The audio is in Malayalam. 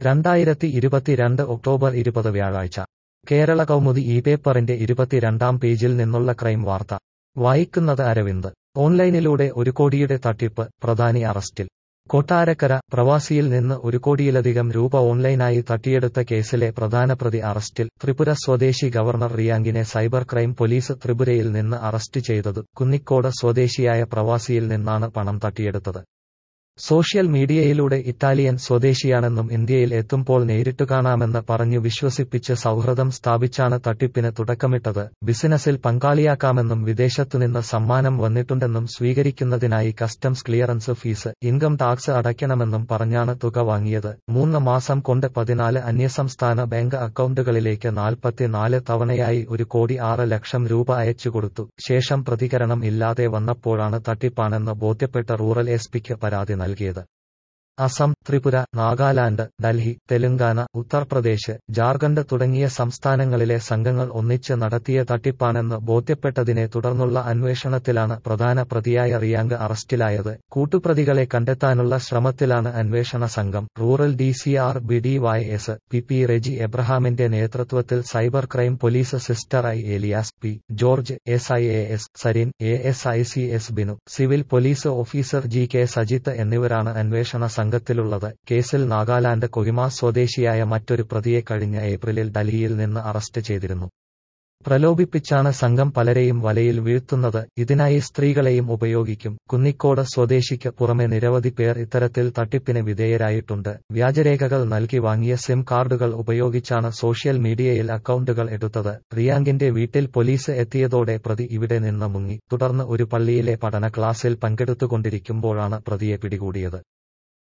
രണ്ടായിരത്തി ഇരുപത്തിരണ്ട് ഒക്ടോബർ ഇരുപത് വ്യാഴാഴ്ച കേരള കൗമുദി ഈ പേപ്പറിന്റെ ഇരുപത്തിരണ്ടാം പേജിൽ നിന്നുള്ള ക്രൈം വാർത്ത വായിക്കുന്നത് അരവിന്ദ് ഓൺലൈനിലൂടെ ഒരു കോടിയുടെ തട്ടിപ്പ് പ്രധാനി അറസ്റ്റിൽ കൊട്ടാരക്കര പ്രവാസിയിൽ നിന്ന് ഒരു കോടിയിലധികം രൂപ ഓൺലൈനായി തട്ടിയെടുത്ത കേസിലെ പ്രധാന പ്രതി അറസ്റ്റിൽ ത്രിപുര സ്വദേശി ഗവർണർ റിയാങ്കിനെ സൈബർ ക്രൈം പോലീസ് ത്രിപുരയിൽ നിന്ന് അറസ്റ്റ് ചെയ്തത് കുന്നിക്കോട് സ്വദേശിയായ പ്രവാസിയിൽ നിന്നാണ് പണം തട്ടിയെടുത്തത് സോഷ്യൽ മീഡിയയിലൂടെ ഇറ്റാലിയൻ സ്വദേശിയാണെന്നും ഇന്ത്യയിൽ എത്തുമ്പോൾ നേരിട്ടു കാണാമെന്ന് പറഞ്ഞു വിശ്വസിപ്പിച്ച് സൗഹൃദം സ്ഥാപിച്ചാണ് തട്ടിപ്പിന് തുടക്കമിട്ടത് ബിസിനസിൽ പങ്കാളിയാക്കാമെന്നും വിദേശത്തുനിന്ന് സമ്മാനം വന്നിട്ടുണ്ടെന്നും സ്വീകരിക്കുന്നതിനായി customs clearance fees income tax അടയ്ക്കണമെന്നും പറഞ്ഞാണ് തുക വാങ്ങിയത് മൂന്ന് മാസം കൊണ്ട് പതിനാല് അന്യസംസ്ഥാന ബാങ്ക് അക്കൗണ്ടുകളിലേക്ക് നാൽപ്പത്തിനാല് തവണയായി ഒരു കോടി ആറ് ലക്ഷം രൂപ അയച്ചുകൊടുത്തു ശേഷം പ്രതികരണം ഇല്ലാതെ വന്നപ്പോഴാണ് തട്ടിപ്പാണെന്ന് ബോധ്യപ്പെട്ട റൂറൽ എസ് പിക്ക് പരാതി നൽകിയത് അസം ത്രിപുര നാഗാലാൻഡ് ഡൽഹി തെലങ്കാന ഉത്തർപ്രദേശ് ജാർഖണ്ഡ് തുടങ്ങിയ സംസ്ഥാനങ്ങളിലെ സംഘങ്ങൾ ഒന്നിച്ച് നടത്തിയ തട്ടിപ്പാണെന്ന് ബോധ്യപ്പെട്ടതിനെ തുടർന്നുള്ള അന്വേഷണത്തിലാണ് പ്രധാന പ്രതിയായ റിയാങ്ക് അറസ്റ്റിലായത് കൂട്ടുപ്രതികളെ കണ്ടെത്താനുള്ള ശ്രമത്തിലാണ് അന്വേഷണ സംഘം rural D C R B D Y S P P Reji എബ്രഹാമിന്റെ നേതൃത്വത്തിൽ സൈബർ ക്രൈം പോലീസ് സിസ്റ്റർ I Elias P George S I A S Sarin A S I C S Binu civil police officer G K Sajith എന്നിവരാണ് അന്വേഷണ സംഘത്തിലുള്ളത് കേസിൽ നാഗാലാൻഡ് കൊഹിമ സ്വദേശിയായ മറ്റൊരു പ്രതിയെ കഴിഞ്ഞ ഏപ്രിലിൽ ഡൽഹിയിൽ നിന്ന് അറസ്റ്റ് ചെയ്തിരുന്നു പ്രലോഭിപ്പിച്ചാണ് സംഘം പലരെയും വലയിൽ വീഴ്ത്തുന്നത് ഇതിനായി സ്ത്രീകളെയും ഉപയോഗിക്കും കുന്നിക്കോട് സ്വദേശിക്ക് പുറമെ നിരവധി പേർ ഇത്തരത്തിൽ തട്ടിപ്പിന് വിധേയരായിട്ടുണ്ട് വ്യാജരേഖകൾ നൽകി വാങ്ങിയ സിം കാർഡുകൾ ഉപയോഗിച്ചാണ് സോഷ്യൽ മീഡിയയിൽ അക്കൗണ്ടുകൾ എടുത്തത് റിയാങ്കിന്റെ വീട്ടിൽ പോലീസ് എത്തിയതോടെ പ്രതി ഇവിടെ നിന്ന് മുങ്ങി തുടർന്ന് ഒരു പള്ളിയിലെ പഠന ക്ലാസ്സിൽ പങ്കെടുത്തുകൊണ്ടിരിക്കുമ്പോഴാണ് പ്രതിയെ പിടികൂടിയത്